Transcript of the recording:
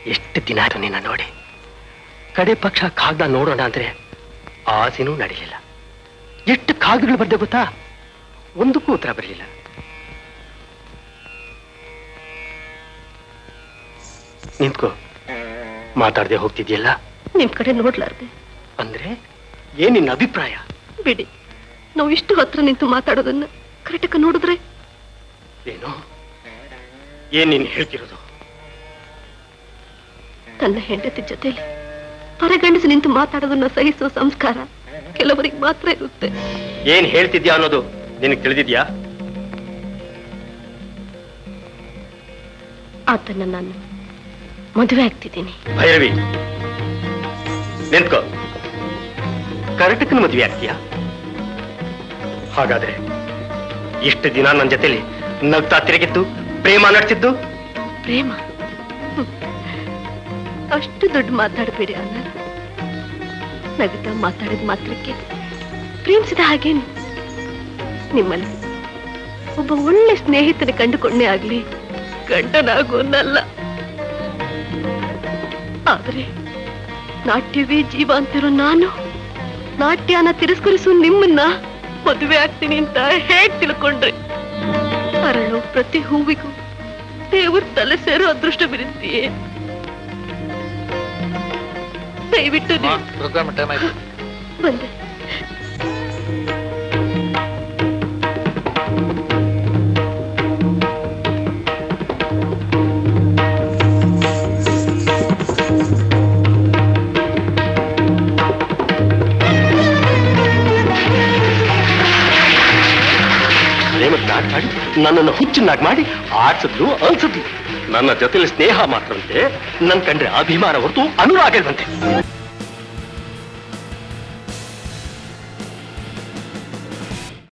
ಎಷ್ಟು ದಿನ ಆಯ್ತು ನಿನ್ನ ನೋಡಿ ಕಡೆ ಪಕ್ಷ ಕಾಗ್ದ ನೋಡೋಣ ಅಂದ್ರೆ ಆಸೆನೂ ನಡೀಲಿಲ್ಲ ಎಷ್ಟು ಕಾಗದಗಳು ಬರ್ದೆ ಗೊತ್ತಾ ಒಂದಕ್ಕೂ ಉತ್ತರ ಬರಲಿಲ್ಲ ನಿಂತ್ಕೋ ಮಾತಾಡದೆ ಹೋಗ್ತಿದ್ಯಲ್ಲ ನಿಮ್ ಕಡೆ ನೋಡ್ಲಾರ್ದೆ ಅಂದ್ರೆ ಏನ್ ನಿನ್ನ ಅಭಿಪ್ರಾಯ ಬಿಡಿ ನಾವು ಇಷ್ಟು ಹತ್ರ ನಿಂತು ಮಾತಾಡೋದನ್ನ ಕರೆಕ್ಟಕ್ಕ ನೋಡಿದ್ರೆ ಏನು ಏನ್ ನೀನ್ ಹೇಳ್ತಿರೋದು ತನ್ನ ಹೆಂಡತಿ ಜೊತೆಲಿ ಪರಗಂಡಸಿ ನಿಂತು ಮಾತಾಡೋದನ್ನ ಸಹಿಸುವ ಸಂಸ್ಕಾರ ಕೆಲವರಿಗೆ ಮಾತ್ರ ಇರುತ್ತೆ ಏನ್ ಹೇಳ್ತಿದ್ಯಾ ಅನ್ನೋದು ನಿನಗೆ ತಿಳಿದಿದ್ಯಾ ಆತನ್ನ ನಾನು ಮದುವೆ ಆಗ್ತಿದ್ದೀನಿ ಭೈರವಿ ನಿಂತ್ಕೋ ಕರ್ಟಕನ ಮದುವೆ ಆಗ್ತೀಯಾ ಹಾಗಾದ್ರೆ ಇಷ್ಟು ದಿನ ನನ್ನ ಜೊತೆಲಿ ನಗ್ತಾ ತಿರುಗಿದ್ದು ಪ್ರೇಮ ನಡೆಸಿದ್ದು ಪ್ರೇಮ ಹ್ಮ್. ಅಷ್ಟು ದೊಡ್ಡ ಮಾತಾಡಬೇಡಿ ಅನ್ನ ನಗುತ್ತಾ ಮಾತಾಡಿದ ಮಾತ್ರಕ್ಕೆ ಪ್ರೇಮಿಸಿದ ಹಾಗೇನು ನಿಮ್ಮಲ್ಲಿ ಒಬ್ಬ ಒಳ್ಳೆ ಸ್ನೇಹಿತನ ಕಂಡುಕೊಂಡೇ ಆಗ್ಲಿ ಗಂಡನಾಗೋನಲ್ಲ ಆದ್ರೆ ನಾಟ್ಯವೇ ಜೀವ ಅಂತಿರೋ ನಾನು ನಾಟ್ಯನ ತಿರಸ್ಕರಿಸು ನಿಮ್ಮನ್ನ ಮದುವೆ ಆಗ್ತೀನಿ ಅಂತ ಹೇಗ್ ತಿಳ್ಕೊಂಡ್ರಿ ಅರಳು ಪ್ರತಿ ಹೂವಿಗೂ ದೇವ್ರ ತಲೆ ಸೇರೋ ಅದೃಷ್ಟ ಬಿರುತ್ತೆಯೇ ದಯವಿಟ್ಟು ನೀವು ಪ್ರೋಗ್ರಾಮ್ ಟೈಮ್ ಆಯ್ತು ಬಂದೆ ಪ್ರೇಮದ ನಾಟಕ ಆಡಿ ನನ್ನನ್ನು ಹುಚ್ಚನ್ನಾಗಿ ಮಾಡಿ ಆಡ್ಸಿದ್ಲು ಅನ್ಸಿದ್ಲು ನನ್ನ ಜೊತೆಲಿ ಸ್ನೇಹ ಮಾತ್ರವಂತೆ ನನ್ ಕಂಡ್ರೆ ಅಭಿಮಾನ ಹೊರತು ಅನುರಾಗ ಇಲ್ವಂತೆ